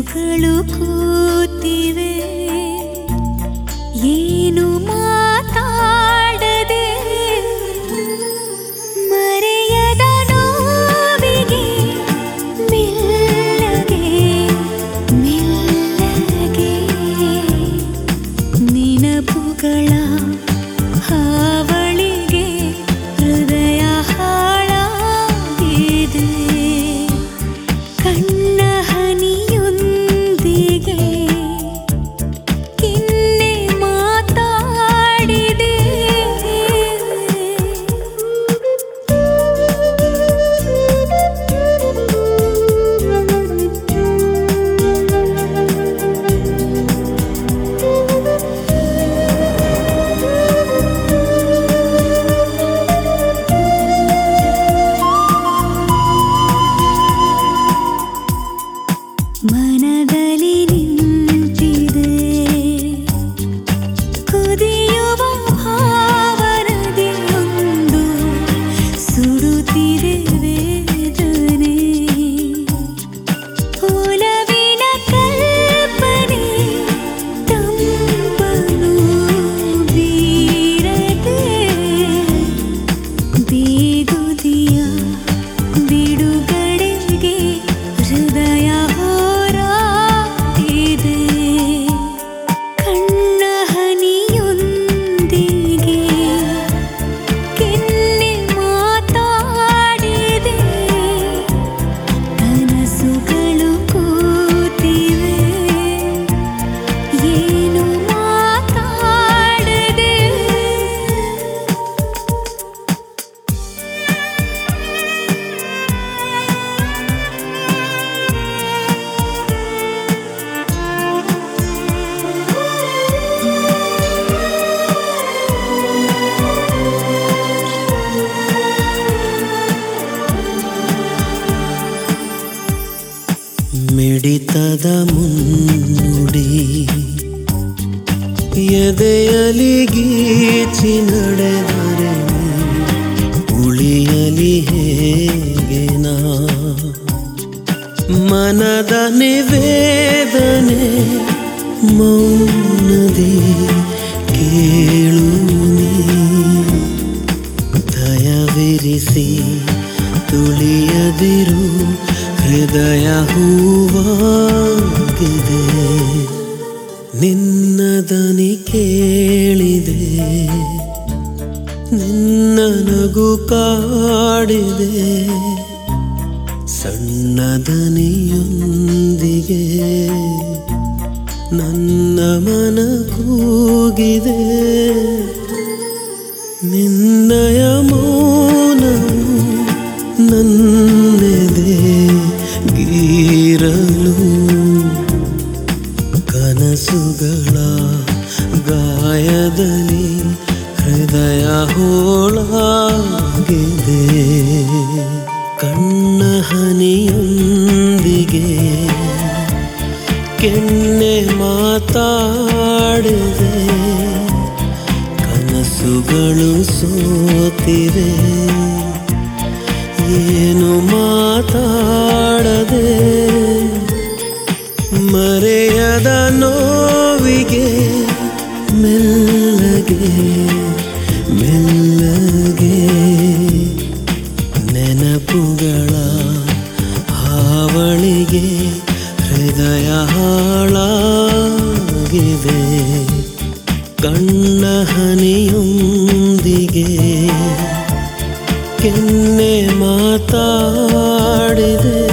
ಕನಸುಗಳು ಕೂತಿವೆ ಏನು ಮಾತಾಡದೆ ಮರೆಯದ ನೋವಿಗೆ ಮೆಲ್ಲಗೆ ಮೆಲ್ಲಗೆ ನೆನಪುಗಳ ಹಾವಳಿಗೆ ಹೃದಯ ಹಾಳಾಗಿದೆ ಕಣ್ಣ ಹನಿಯೊಂದಿಗೆ ಕಿನ್ನೆ ಮಾತಾಡಿದೆ ಮನದಲ್ಲಿ ನಿಂತಿದೆ ಕುದಿಯುವ ಭಾವನದೆಯೊಂದು ಸುಡುತ್ತಿದೆ ವೇದನೆ ಒಲವಿನ ಕಲ್ಪನೆ ತಂಪನು ಬೀರದೆ ಬೇಗುದಿಯ ಬಿಡುಗಡೆಗೆ ಹೃದಯ ಹೋರಾಟಿದೆ ಕಣ್ಣ ಹನಿಯೊಂದಿಗೆ ಕೆನ್ನೆ ಮಾತಾಡಿದೆ ಕನಸುಗಳು ಕೂತಿವೆ ಏನು ಮಾತಾಡದೆ ಮಿಡಿತದ ಮುನ್ನುಡಿ ಎದೆಯಲಿ ಗೀಚಿ ನಡೆದರೆ ಉಳಿಯಲಿ ಹೇಗೆ ನಾ ಮನದ ನಿವೇದನೆ ಮೌನದಿ ಕೇಳು ನೀ ದಯವಿರಿಸಿ ತುಳಿಯದಿರು ಹೃದಯ ಹೂವಾಗಿದೆ ನಿನ್ನ ದನಿ ಕೇಳಿದೆ ನಿನ್ನ ನಗು ಕಾಡಿದೆ ಸಣ್ಣ ದನಿಯೊಂದಿಗೆ ನನ್ನ ಮನ ಕೂಗಿದೆ ನಿನ್ನಯ ಮೌನವು ನನ್ನೆದೆ ಗೀರಲು ಕನಸುಗಳ ಗಾಯದಲ್ಲಿ ಹೃದಯ ಹೋಳಾಗಿದೆ ಕಣ್ಣ ಹನಿಯೊಂದಿಗೆ ಕೆನ್ನೆ ಮಾತಾಡಿದೆ ಕನಸುಗಳು ಸೋತಿವೆ ಏನು ಮಾತಾಡದೆ ಮರೆಯದ ನೋವಿಗೆ ಮೆಲ್ಲಗೆ ಮೆಲ್ಲಗೆ ನೆನಪುಗಳ ಹಾವಳಿಗೆ ಹೃದಯ ಹಾಳಾಗಿದೆ ಕಣ್ಣ ಹನಿಯೊಂದಿಗೆ ಕೆನ್ನೆ ಮಾತಾಡಿದೆ